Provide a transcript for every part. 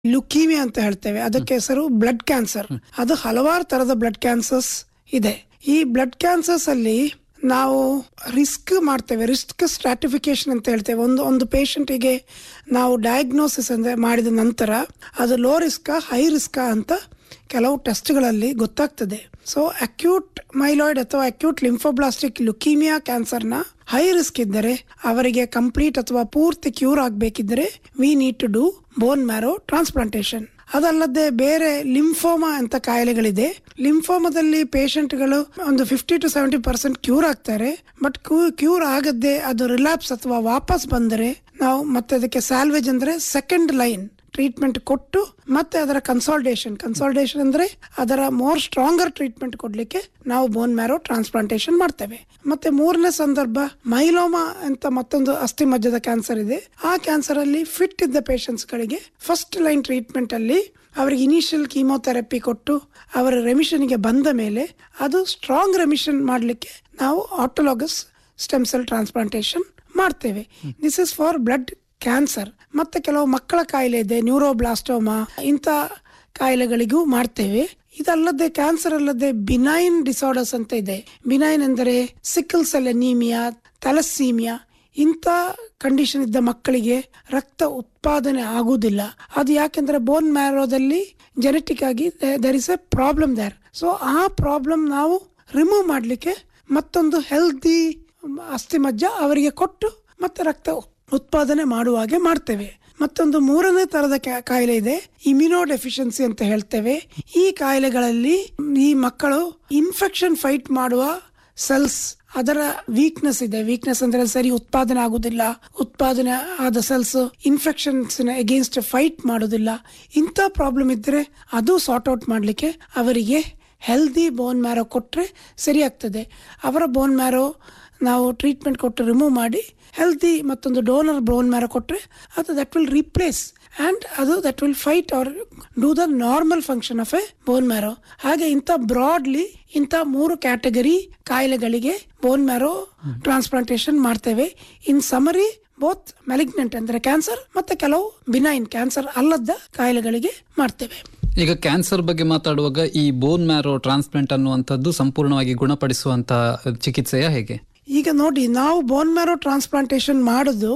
leukaemia ಅಂತ ಹೇಳ್ತೇವೆ ಅದಕ್ಕೆ ಹೆಸರು ಬ್ಲಡ್ ಕ್ಯಾನ್ಸರ್ ಅದು ಹಲವಾರು ತರದ ಬ್ಲಡ್ ಕ್ಯಾನ್ಸರ್ಸ್ ಇದೆ ಈ ಬ್ಲಡ್ ಕ್ಯಾನ್ಸರ್ಸ್ ಅಲ್ಲಿ ನಾವು ರಿಸ್ಕ್ ಮಾಡ್ತೇವೆ ರಿಸ್ಕ್ ಸ್ಟ್ರಾಟಿಫಿಕೇಶನ್ ಅಂತ ಹೇಳ್ತೇವೆ ಒಂದು ಒಂದು ಪೇಷಂಟಿಗೆ ನಾವು ಡಯಾಗ್ನೋಸಿಸ್ ಅಂದ್ರೆ ಮಾಡಿದ ನಂತರ ಅದು ಲೋ ರಿಸ್ಕಾ ಹೈ ರಿಸ್ಕಾ ಅಂತ ಕೆಲವು ಟೆಸ್ಟ್ಗಳಲ್ಲಿ ಗೊತ್ತಾಗ್ತದೆ ಸೊ ಅಕ್ಯೂಟ್ ಮೈಲಾಯ್ಡ್ ಅಥವಾ ಅಕ್ಯೂಟ್ ಲಿಂಫೋಬ್ಲಾಸ್ಟಿಕ್ ಲುಕೀಮಿಯಾ ಕ್ಯಾನ್ಸರ್ನ ಹೈ ರಿಸ್ಕ್ ಇದ್ದರೆ ಅವರಿಗೆ ಕಂಪ್ಲೀಟ್ ಅಥವಾ ಪೂರ್ತಿ ಕ್ಯೂರ್ ಆಗಬೇಕಿದ್ದರೆ we need to do bone marrow transplantation ಅದಲ್ಲದೆ ಬೇರೆ ಲಿಂಫೋಮಾ ಅಂತ ಕಾಯಿಲೆಗಳಿದೆ ಲಿಂಫೋಮಾದಲ್ಲಿ ಪೇಷಂಟ್ಗಳು ಒಂದು fifty to seventy percent cure ಆಗ್ತಾರೆ ಬಟ್ ಕ್ಯೂರ್ ಆಗದೆ ಅದು ರಿಲ್ಯಾಪ್ಸ್ ಅಥವಾ ವಾಪಸ್ ಬಂದರೆ ನಾವು ಮತ್ತೆ ಅದಕ್ಕೆ ಸ್ಯಾಲ್ವೇಜ್ ಅಂದ್ರೆ ಸೆಕೆಂಡ್ ಲೈನ್ ಟ್ರೀಟ್ಮೆಂಟ್ ಕೊಟ್ಟು ಮತ್ತೆ ಅದರ ಕನ್ಸಾಲ್ಟೇಷನ್ ಕನ್ಸಾಲ್ಟೇಷನ್ ಅಂದ್ರೆ ಅದರ ಮೋರ್ ಸ್ಟ್ರಾಂಗರ್ ಟ್ರೀಟ್ಮೆಂಟ್ ಕೊಡ್ಲಿಕ್ಕೆ ನಾವು ಬೋನ್ ಮ್ಯಾರೋ ಟ್ರಾನ್ಸ್ಪ್ಲಾಂಟೇಶನ್ ಮಾಡ್ತೇವೆ ಮತ್ತೆ ಮೂರನೇ ಸಂದರ್ಭ ಮೈಲೋಮಾ ಅಂತ ಮತ್ತೊಂದು ಅಸ್ಥಿ ಮಜ್ಜದ ಕ್ಯಾನ್ಸರ್ ಇದೆ ಆ ಕ್ಯಾನ್ಸರ್ ಅಲ್ಲಿ ಫಿಟ್ ಇದ್ದ ಪೇಷಂಟ್ಸ್ ಗಳಿಗೆ ಫಸ್ಟ್ ಲೈನ್ ಟ್ರೀಟ್ಮೆಂಟ್ ಅಲ್ಲಿ ಅವರಿಗೆ ಇನಿಷಿಯಲ್ ಕೀಮೋಥೆರಪಿ ಕೊಟ್ಟು ಅವರ ರೆಮಿಷನ್ಗೆ ಬಂದ ಮೇಲೆ ಅದು ಸ್ಟ್ರಾಂಗ್ ರೆಮಿಷನ್ ಮಾಡಲಿಕ್ಕೆ ನಾವು ಆಟೋಲಾಗಸ್ ಸ್ಟೆಮ್ ಸೆಲ್ ಟ್ರಾನ್ಸ್ಪ್ಲಾಂಟೇಶನ್ ಮಾಡ್ತೇವೆ this is for blood cancer ಮತ್ತೆ ಕೆಲವು ಮಕ್ಕಳ ಕಾಯಿಲೆ ಇದೆ ನ್ಯೂರೋಬ್ಲಾಸ್ಟೋಮಾ ಇಂಥ ಕಾಯಿಲೆಗಳಿಗೂ ಮಾಡ್ತೇವೆ ಇದಲ್ಲದೆ ಕ್ಯಾನ್ಸರ್ ಅಲ್ಲದೆ ಬಿನೈನ್ ಡಿಸಾರ್ಡರ್ಸ್ ಅಂತ ಇದೆ ಬಿನೈನ್ ಎಂದರೆ ಸಿಕ್ಕಲ್ ಸೆಲ್ ಎನೀಮಿಯಾ ಥಲಸ್ಸೀಮಿಯಾ ಇಂಥ ಕಂಡೀಷನ್ ಇದ್ದ ಮಕ್ಕಳಿಗೆ ರಕ್ತ ಉತ್ಪಾದನೆ ಆಗುವುದಿಲ್ಲ ಅದು ಯಾಕೆಂದ್ರೆ ಬೋನ್ ಮ್ಯಾರೋದಲ್ಲಿ ಜೆನೆಟಿಕ್ ಆಗಿ there is a problem there so ಆ ಪ್ರಾಬ್ಲಮ್ ನಾವು ರಿಮೂವ್ ಮಾಡಲಿಕ್ಕೆ ಮತ್ತೊಂದು ಹೆಲ್ದಿ ಅಸ್ಥಿ ಮಜ್ಜ ಅವರಿಗೆ ಕೊಟ್ಟು ಮತ್ತೆ ರಕ್ತ ಉತ್ಪಾದನೆ ಮಾಡುವ ಹಾಗೆ ಮಾಡ್ತೇವೆ ಮತ್ತೊಂದು ಮೂರನೇ ತರದ ಕ್ಯಾ- ಕಾಯಿಲೆ ಇದೆ ಇಮ್ಯುನೋ ಡೆಫಿಷಿಯನ್ಸಿ ಅಂತ ಹೇಳ್ತೇವೆ ಈ ಕಾಯಿಲೆಗಳಲ್ಲಿ ಈ ಮಕ್ಕಳು ಇನ್ಫೆಕ್ಷನ್ ಫೈಟ್ ಮಾಡುವ ಸೆಲ್ಸ್ ಅದರ ವೀಕ್ನೆಸ್ ಇದೆ ವೀಕ್ನೆಸ್ ಅಂದ್ರೆ ಸರಿ ಉತ್ಪಾದನೆ ಆಗುದಿಲ್ಲ ಉತ್ಪಾದನೆ ಆದ ಸೆಲ್ಸ್ ಇನ್ಫೆಕ್ಷನ್ಸ್ ಅಗೇನ್ಸ್ಟ್ ಫೈಟ್ ಮಾಡೋದಿಲ್ಲ ಇಂಥ ಪ್ರಾಬ್ಲಮ್ ಇದ್ರೆ ಅದು ಸಾರ್ಟ್ ಔಟ್ ಮಾಡಲಿಕ್ಕೆ ಅವರಿಗೆ ಹೆಲ್ದಿ ಬೋನ್ ಮ್ಯಾರೋ ಕೊಟ್ಟರೆ ಸರಿ ಆಗ್ತದೆ ಅವರ ಬೋನ್ ಮ್ಯಾರೋ ನಾವು ಟ್ರೀಟ್ಮೆಂಟ್ ಕೊಟ್ಟು ರಿಮೂವ್ ಮಾಡಿ ಹೆಲ್ದಿ ಮತ್ತೊಂದು ಡೋನರ್ ಬೋನ್ ಮ್ಯಾರೋ ಕೊಟ್ಟರೆ ಅದು ದಟ್ ವಿಲ್ ರೀಪ್ಲೇಸ್ ಆ್ಯಂಡ್ ಅದು that will fight or do the normal function of a bone marrow ಹಾಗೆ ಇಂಥ ಬ್ರಾಡ್ಲಿ ಇಂಥ ಮೂರು ಕ್ಯಾಟಗರಿ ಕಾಯಿಲೆಗಳಿಗೆ ಬೋನ್ ಮ್ಯಾರೋ ಟ್ರಾನ್ಸ್ಪ್ಲಾಂಟೇಶನ್ ಮಾಡ್ತೇವೆ ಇನ್ ಸಮರಿ ಬೋತ್ ಮೆಲಿಗ್ನೆಂಟ್ ಅಂದ್ರೆ ಕ್ಯಾನ್ಸರ್ ಮತ್ತೆ ಕೆಲವು ಬಿನೈನ್ ಕ್ಯಾನ್ಸರ್ ಅಲ್ಲದ ಕಾಯಿಲೆಗಳಿಗೆ ಮಾಡ್ತೇವೆ ಈಗ ಕ್ಯಾನ್ಸರ್ ಬಗ್ಗೆ ಮಾತಾಡುವಾಗ ಈ ಬೋನ್ ಮ್ಯಾರೋ ಟ್ರಾನ್ಸ್ಪ್ಲಾಂಟ್ ಅನ್ನುವಂಥದ್ದು ಸಂಪೂರ್ಣವಾಗಿ ಗುಣಪಡಿಸುವಂತ ಚಿಕಿತ್ಸೆಯ ಹೇಗೆ ಈಗ ನೋಡಿ ನಾವು ಬೋನ್ ಮ್ಯಾರೋ ಟ್ರಾನ್ಸ್ಪ್ಲಾಂಟೇಶನ್ ಮಾಡೋದು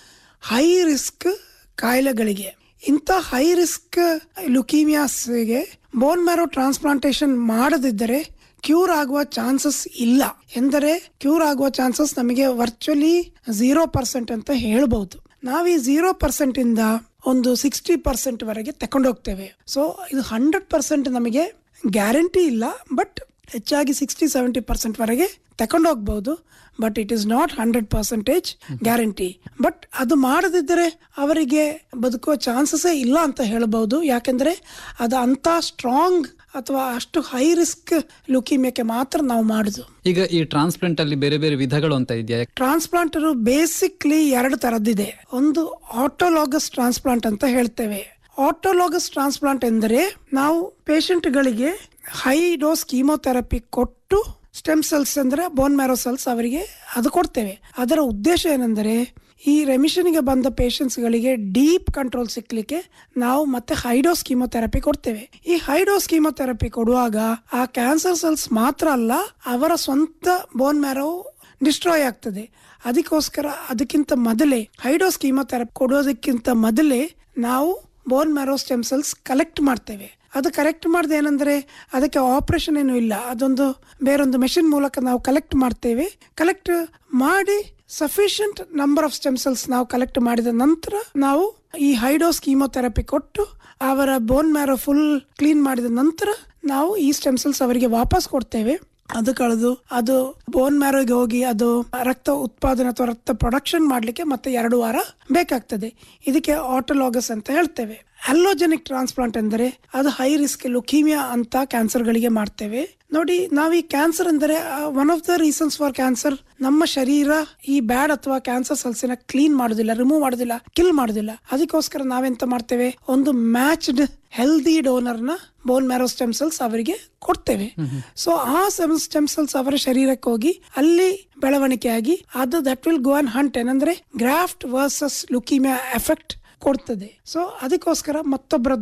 ಹೈ ರಿಸ್ಕ್ ಕಾಯಿಲೆಗಳಿಗೆ ಇಂಥ ಹೈ ರಿಸ್ಕ್ ಲುಕೀಮಿಯಾಸ್ಗೆ ಬೋನ್ ಮ್ಯಾರೋ ಟ್ರಾನ್ಸ್ಪ್ಲಾಂಟೇಶನ್ ಮಾಡದಿದ್ದರೆ ಕ್ಯೂರ್ ಆಗುವ ಚಾನ್ಸಸ್ ಇಲ್ಲ ಎಂದರೆ ಕ್ಯೂರ್ ಆಗುವ ಚಾನ್ಸಸ್ ನಮಗೆ ವರ್ಚುಲಿ ಝೀರೋ ಪರ್ಸೆಂಟ್ ಅಂತ ಹೇಳ್ಬಹುದು ನಾವು ಈ ಝೀರೋ ಪರ್ಸೆಂಟ್ ಇಂದ ಒಂದು ಸಿಕ್ಸ್ಟಿ ಪರ್ಸೆಂಟ್ ವರೆಗೆ ತಕೊಂಡೋಗ್ತೇವೆ ಸೊ ಇದು ಹಂಡ್ರೆಡ್ ಪರ್ಸೆಂಟ್ ನಮಗೆ ಗ್ಯಾರಂಟಿ ಇಲ್ಲ ಬಟ್ ಹೆಚ್ಚಾಗಿ ಸಿಕ್ಸ್ಟಿ ಸೆವೆಂಟಿ ಪರ್ಸೆಂಟ್ ವರೆಗೆ ತಕೊಂಡೋಗ್ಬಹುದು but it is not hundred percentage guarantee but ಅದು ಮಾಡದಿದ್ದರೆ ಅವರಿಗೆ ಬದುಕುವ ಚಾನ್ಸಸ್ಸೇ ಇಲ್ಲ ಅಂತ ಹೇಳಬಹುದು ಯಾಕೆಂದ್ರೆ ಅದು ಅಂತ ಸ್ಟ್ರಾಂಗ್ ಅಥವಾ ಅಷ್ಟು ಹೈ ರಿಸ್ಕ್ ಲುಕಿಮಿಯಕ್ಕೆ ಮಾತ್ರ ನಾವು ಮಾಡುದು ಈಗ ಈ ಟ್ರಾನ್ಸ್ಪ್ಲಾಂಟ್ ಅಲ್ಲಿ ಬೇರೆ ಬೇರೆ ವಿಧಗಳು ಅಂತ ಇದೆಯಾ ಟ್ರಾನ್ಸ್ಪ್ಲಾಂಟರ್ ಬೇಸಿಕ್ಲಿ ಎರಡು ತರದ್ದಿದೆ ಒಂದು ಆಟೋಲಾಗಸ್ ಟ್ರಾನ್ಸ್ಪ್ಲಾಂಟ್ ಅಂತ ಹೇಳ್ತೇವೆ ಆಟೋಲಾಗಸ್ ಟ್ರಾನ್ಸ್ಪ್ಲಾಂಟ್ ಎಂದರೆ ನಾವು ಪೇಷಂಟ್ಗಳಿಗೆ ಹೈ ಡೋಸ್ ಕೀಮೋಥೆರಪಿ ಕೊಟ್ಟು ಸ್ಟೆಮ್ ಸೆಲ್ಸ್ ಅಂದ್ರೆ ಬೋನ್ ಮ್ಯಾರೋ ಸೆಲ್ಸ್ ಅವರಿಗೆ ಅದು ಕೊಡ್ತೇವೆ ಅದರ ಉದ್ದೇಶ ಏನೆಂದರೆ ಈ ರೆಮಿಷನ್ಗೆ ಬಂದ patients ಗಳಿಗೆ ಡೀಪ್ ಕಂಟ್ರೋಲ್ ಸಿಕ್ಲಿಕ್ಕೆ ನಾವು ಮತ್ತೆ ಹೈಡೋಸ್ ಕೀಮೋಥೆರಪಿ ಕೊಡ್ತೇವೆ ಈ ಹೈಡೋಸ್ ಕೀಮೋಥೆರಪಿ ಕೊಡುವಾಗ ಆ ಕ್ಯಾನ್ಸರ್ ಸೆಲ್ಸ್ ಮಾತ್ರ ಅಲ್ಲ ಅವರ ಸ್ವಂತ ಬೋನ್ ಮ್ಯಾರೋ ಡಿಸ್ಟ್ರಾಯ್ ಆಗ್ತದೆ ಅದಕ್ಕೋಸ್ಕರ ಅದಕ್ಕಿಂತ ಮೊದಲೇ ಹೈಡೋಸ್ ಕೀಮೋಥೆರಪಿ ಕೊಡೋದಕ್ಕಿಂತ ಮೊದಲೇ ನಾವು bone marrow stem cells collect ಮಾಡ್ತೇವೆ ಅದು ಕಲೆಕ್ಟ್ ಮಾಡಿದೆ ಏನಂದ್ರೆ ಅದಕ್ಕೆ ಆಪರೇಷನ್ ಏನು ಇಲ್ಲ ಅದೊಂದು ಬೇರೊಂದು ಮೆಷಿನ್ ಮೂಲಕ ನಾವು ಕಲೆಕ್ಟ್ ಮಾಡ್ತೇವೆ ಕಲೆಕ್ಟ್ ಮಾಡಿ sufficient number of stem cells ನಾವು ಕಲೆಕ್ಟ್ ಮಾಡಿದ ನಂತರ ನಾವು ಈ ಹೈಡೋಸ್ ಕೀಮೋಥೆರಪಿ ಕೊಟ್ಟು ಅವರ ಬೋನ್ ಮ್ಯಾರೋ ಫುಲ್ ಕ್ಲೀನ್ ಮಾಡಿದ ನಂತರ ನಾವು ಈ ಸ್ಟೆಮ್ ಸೆಲ್ಸ್ ಅವರಿಗೆ ವಾಪಸ್ ಕೊಡ್ತೇವೆ ಅದು ಕಳೆದು ಅದು ಬೋನ್ ಮ್ಯಾರೋಗೆ ಹೋಗಿ ಅದು ರಕ್ತ ಉತ್ಪಾದನೆ ಅಥವಾ ರಕ್ತ ಪ್ರೊಡಕ್ಷನ್ ಮಾಡ್ಲಿಕ್ಕೆ ಮತ್ತೆ ಎರಡು ವಾರ ಬೇಕಾಗ್ತದೆ ಇದಕ್ಕೆ ಆಟೋಲಾಗಸ್ ಅಂತ ಹೇಳ್ತೇವೆ ಅಲ್ಲೋಜೆನಿಕ್ ಟ್ರಾನ್ಸ್ಪ್ಲಾಂಟ್ ಎಂದರೆ ಅದು ಹೈ ರಿಸ್ಕ್ ಲುಕೀಮಿಯಾ ಅಂತ ಕ್ಯಾನ್ಸರ್ ಗಳಿಗೆ ಮಾಡ್ತೇವೆ ನೋಡಿ ನಾವು ಈ ಕ್ಯಾನ್ಸರ್ ಅಂದರೆ one of the reasons for cancer ನಮ್ಮ ಶರೀರ ಈ ಬ್ಯಾಡ್ ಅಥವಾ ಕ್ಯಾನ್ಸರ್ ಸೆಲ್ಸಿನ ಕ್ಲೀನ್ ಮಾಡೋದಿಲ್ಲ ರಿಮೂವ್ ಮಾಡೋದಿಲ್ಲ ಕಿಲ್ ಮಾಡೋದಿಲ್ಲ ಅದಕ್ಕೋಸ್ಕರ ನಾವೆಂತ ಮಾಡ್ತೇವೆ ಒಂದು ಮ್ಯಾಚ್ಡ್ ಹೆಲ್ದಿ ಡೋನರ್ ನ ಬೋನ್ ಮ್ಯಾರೋ ಸ್ಟೆಮ್ ಸೆಲ್ಸ್ ಅವರಿಗೆ ಕೊಡ್ತೇವೆ ಸೊ ಆ ಸ್ಟೆಮ್ ಸೆಲ್ಸ್ ಅವರ ಶರೀರಕ್ಕೆ ಹೋಗಿ ಅಲ್ಲಿ ಬೆಳವಣಿಗೆಯಾಗಿ ಅದು that will go on hunt ಏನಂದ್ರೆ ಗ್ರಾಫ್ಟ್ ವರ್ಸಸ್ ಲುಕಿಮಿಯಾ ಎಫೆಕ್ಟ್ ಕೊಡ್ತದೆ ಸೊ ಅದಕ್ಕೋಸ್ಕರ ಮತ್ತೊಬ್ಬರ